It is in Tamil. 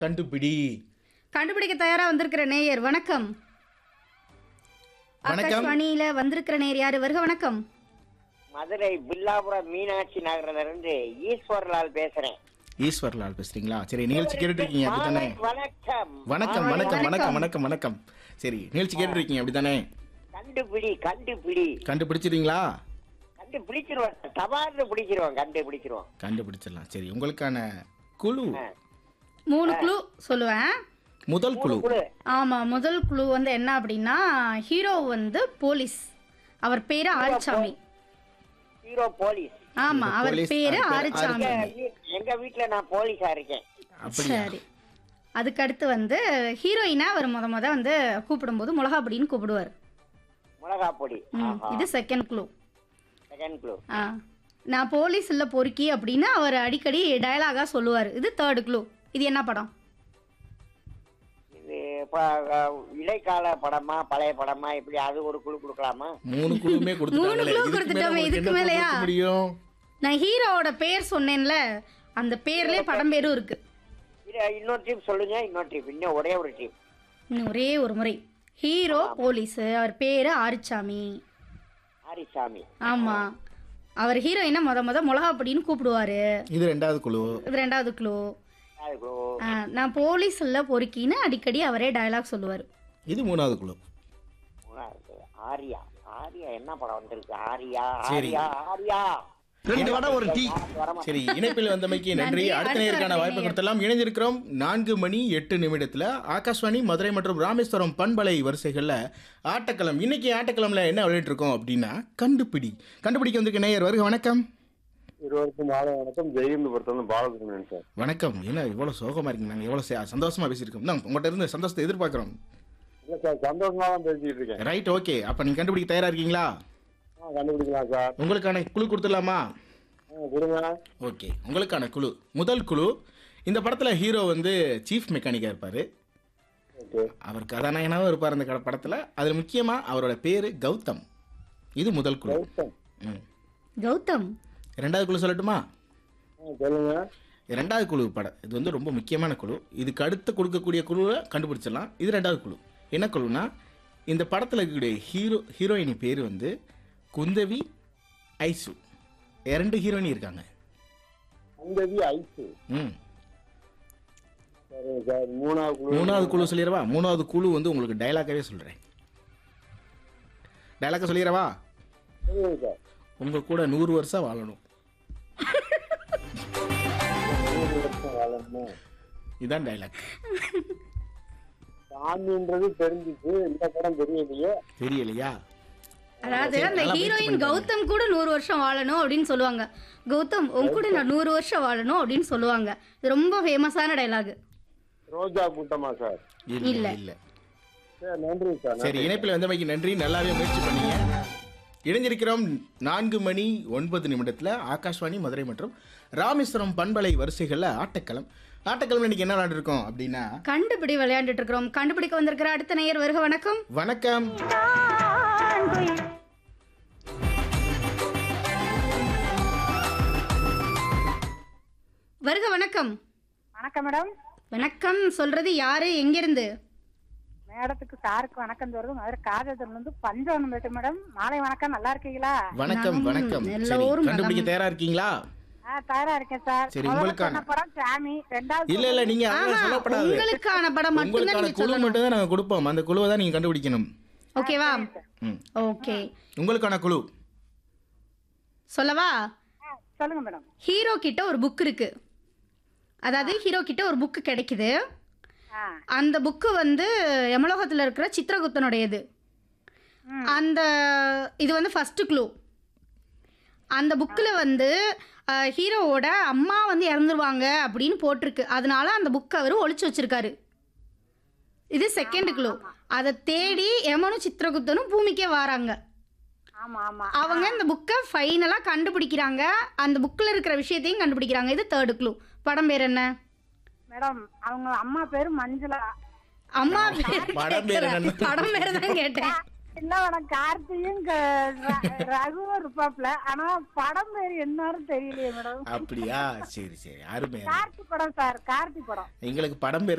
கண்டுபிடி கண்டுபிடிக்க தயாரா வந்திருக்கிற நேயர் வணக்கம் வணக்கம். ஆகாஷ்வாணியில வந்திருக்கிற நேயர் யாரு வருக வணக்கம் மதுரை பில்லாபுரம் மீனாட்சி நகர்ல இருந்து ஈஸ்வர்லால் பேசுறேன் ஈஸ்வர்லால் பேசுறீங்களா சரி நிகழ்ச்சி கேட்டுட்டு இருக்கீங்க அப்படித்தானே வணக்கம் வணக்கம் மாலை வணக்கம் வணக்கம் வணக்கம். வணக்கம் வணக்கம் சரி நிகழ்ச்சி கேட்டுட்டு இருக்கீங்க அப்படித்தானே கண்டுபிடி கண்டுபிடி கண்டுபிடிச்சிட்டீங்களா கண்டுபிடிச்சிருவோம் தபார்னு பிடிச்சிருவோம் கண்டுபிடிச்சிருவோம் கண்டுபிடிச்சிடலாம் சரி உங்களுக்கான குழு மூணு குழு சொல்லுவேன் முதல் குழு குழு ஆமா முதல் குழு வந்து என்ன அப்படின்னா ஹீரோ வந்து போலீஸ் அவர் பேரு ஆறுசாமி ஹீரோ போலீஸ் ஆமா அவர் போலீஸ், பேரு அவர் பேரு ஆறுசாமி ஆறுசாமி. எங்க வீட்டுல நான் போலீஸா இருக்கேன் அப்படியா சரி அதுக்கடுத்து வந்து ஹீரோயினா அவர் முத முத வந்து கூப்பிடும்போது மிளகா பொடின்னு கூப்பிடுவார் மிளகா பொடி ம், இது செகண்ட் குழு செகண்ட் குழு ஆ நான் போலீஸ் இல்ல பொறுக்கி அப்படின்னு அவர் அடிக்கடி டயலாகா சொல்லுவார் இது தேர்ட் குழு இது என்ன படம் இது ப- அஹ், இடைக்கால படமா பழைய படமா இப்படி அது ஒரு குழு கொடுக்கலாமா மூணு குழுவுமே கொடுத்துட்டாங்களே குழு இதுக்கு மேல கொடுத்துட்டோமே, உங்களுக்கு இதுக்கு என்ன குழு மேலயா? கொடுக்க முடியும் நான் ஹீரோவோட பேர் சொன்னேன்ல அந்த பேர்லயே படம் பேரும் இருக்கு இது இன்னொரு டீம் சொல்லுங்க இன்னொரு டீம் இன்னும் ஒரே ஒரு டீம் இன்னும் ஒரே ஒரு முறை ஹீரோ போலீஸ் அவர் பேரு ஆறுச்சாமி ஹரிசாமி ஆமா அவர் ஹீரோயினை முத முத மிளகா பொடின்னு கூப்பிடுவாரு இது ரெண்டாவது குழு இது ரெண்டாவது குழு அது குழு ஆ, நான் போலீஸ் இல்ல பொறுக்கின்னு அடிக்கடி அவரே டயலாக் சொல்லுவார் இது மூணாவது குழு மூணாவது ஆரியா ஆரியா என்ன படம் வந்திருக்கு ஆரியா சரி. ஆரியா ஆரியா ரெண்டு வடை ஒரு டீ வரமா சரி இணைப்பில் வந்தமைக்கு நன்றி நன்றி. அடுத்த அடுத்த நேருக்கான வாய்ப்பு நேயர். கொடுத்தலாம் இணைஞ்சிருக்கிறோம் நான்கு மணி எட்டு நிமிடத்துல ஆகாஷ்வாணி மதுரை மற்றும் ராமேஸ்வரம் பண்பலை வரிசைகள்ல ஆட்டக்களம் இன்னைக்கு ஆட்டக்களம்ல என்ன விளையாட்டு இருக்கோம் அப்படின்னா கண்டுபிடி கண்டுபிடிக்க வந்திருக்க நேயர் வருக வணக்கம் இருவருக்கும் மாலை வணக்கம் ஜெயந்தபுரத்துல பாலசுப்ரமணியன் சார் வணக்கம் என்ன இவ்வளவு சோகமா இருக்கீங்க நாங்க எவ்வளவு சே- சந்தோஷமா பேசியிருக்கோம் நான் உங்கள்கிட்ட இருந்து சந்தோஷத்தை எதிர்பார்க்கிறோம் இல்ல சார் சந்தோஷமா தான் பேசிட்டு இருக்கேன் ரைட் ஓகே அப்ப நீங்க கண்டுபிடிக்க தயாரா இருக்கீங்களா ஆ, கண்டுபிடிக்கலாம் சார் உங்களுக்கான குழு கொடுத்துடலாமா ஆ, கொடுங்க ஓகே உங்களுக்கான குழு முதல் குழு இந்த படத்துல ஹீரோ வந்து சீஃப் மெக்கானிக்கா இருப்பாரு ஓகே அவர் கதாநாயகனாகவும் இருப்பார் அந்த கட- படத்துல அதுல முக்கியமா அவரோட பேரு கௌதம் இது முதல் குழு கௌதம். ம். கௌதம் ரெண்டாவது குழு சொல்லட்டுமா ஆ, சொல்லுங்க ரெண்டாவது குழு படம் இது வந்து ரொம்ப முக்கியமான குழு இதுக்கு அடுத்து கொடுக்கக்கூடிய குழுவை கண்டுபிடிச்சிடலாம் இது ரெண்டாவது குழு என்ன குழுனா இந்த படத்தில் இருக்கக்கூடிய ஹீரோ ஹீரோயினி பேர் வந்து குந்தவி ஐசு ரெண்டு ஹீரோயினி இருக்காங்க அந்தவி ஐசு ம் சரி சார் மூணாவது குழு மூணாவது குழு சொல்லிடவா மூணாவது குழு வந்து உங்களுக்கு டைலாக்காவே சொல்கிறேன் டைலாக்கை சொல்லிடவா சொல்லுங்க சார் உங்கள் கூட நூறு வருஷம் வாழணும் நூறு வருஷம் வாழணும் இதுதான் டைலாக் சாமின்றது தெரிஞ்சுச்சு இந்த படம் தெரியலையே தெரியலையா அதாவது சரி, அந்த நல்லா முயற்சி ஹீரோயின் பண்ணி கௌதம் கூட நூறு வருஷம் வாழணும் அப்படின்னு சொல்லுவாங்க கௌதம் உன் கூட நான் நூறு வருஷம் வாழணும் அப்படின்னு சொல்லுவாங்க இது ரொம்ப ஃபேமஸான டைலாக் ரோஜா கூட்டமா சார் இல்லை இல்ல. இல்லை சரி நன்றி சார் சரி இணைப்பில் வந்தமைக்கு நன்றி நல்லாவே முயற்சி பண்ணீங்க இணைஞ்சிருக்கிறோம் நான்கு மணி ஒன்பது நிமிடத்தில் ஆகாஷ்வாணி மதுரை மற்றும் ராமேஸ்வரம் பண்பலை வரிசைகளில் ஆட்டக்களம் ஆட்டக்களம் இன்னைக்கு என்ன விளையாண்டுருக்கோம் அப்படின்னா கண்டுபிடி விளையாண்டுட்டு இருக்கிறோம் கண்டுபிடிக்க வந்திருக்கிற அடுத்த நேயர் வருக வணக்கம் வணக்கம் வருக வணக்கம் வணக்கம் மேடம் வணக்கம் சொல்றது யாரு எங்கிருந்து மேடத்துக்கு சாருக்கு வணக்கம் சொல்றது மதுரை காதத்துல இருந்து பஞ்சவனம் பேசுறேன் மேடம் மாலை வணக்கம் நல்லா இருக்கீங்களா வணக்கம் நலம், வணக்கம் சரி எல்லோரும் கண்டுபிடிக்க நலம். தயாரா இருக்கீங்களா ஆ தயாரா இருக்கேன் சார் சரி, முதல்ல உங்களுக்கான- சொன்ன படம் சாமி ரெண்டாவது இல்ல இல்ல நீங்க அதெல்லாம் ஆஹா, சொல்லப்படாது உங்களுக்கான படம் மட்டும்தான் உங்களுக்கான நீங்க குழு சொல்லணும் மட்டும் தான் நாங்க கொடுப்போம் அந்த குழுவை தான் நீங்க கண்டுபிடிக்கணும் ஓகேவா ம். ஓகே உங்களுக்கான குழு சொல்லவா ஆ, சொல்லுங்க மேடம் ஹீரோ கிட்ட ஒரு புக் இருக்கு அதாவது ஹீரோ கிட்ட ஒரு புக் கிடைக்குது ஆ அந்த புக்கு வந்து யமலோகத்தில் இருக்கிற சித்திரகுப்தனுடையது ம். அந்த இது வந்து ஃபர்ஸ்ட் க்ளூ அந்த புக்கில் வந்து அஹ், ஹீரோவோட அம்மா வந்து இறந்துருவாங்க அப்படின்னு போட்டிருக்கு அதனால அந்த புக்கை அவர் ஒளிச்சு வச்சிருக்காரு இது செகண்ட் க்ளூ அதை தேடி யமனும் சித்திரகுப்தனும் பூமிக்கே வராங்க ஆமா ஆமா அவங்க இந்த புக்கை ஃபைனலாக கண்டுபிடிக்கிறாங்க அந்த புக்கில் இருக்கிற விஷயத்தையும் கண்டுபிடிக்கிறாங்க இது தேர்ட் க்ளூ படம் பேர் என்ன மேடம் அவங்க அம்மா பேரு மஞ்சுளா அம்மா பேர் படம் பேர் கேட்கல. என்னன்னு? படம் பேர் தான் கேட்டேன் இல்ல மேடம் கார்த்தியும் க- ர- ரகுவும் இருப்பாப்ல ஆனா படம் பேர் என்னன்னு தெரியலையே மேடம் அப்படியா சரி சரி அருமை அருமை. கார்த்தி படம் சார் கார்த்தி படம் எங்களுக்கு படம் பேர்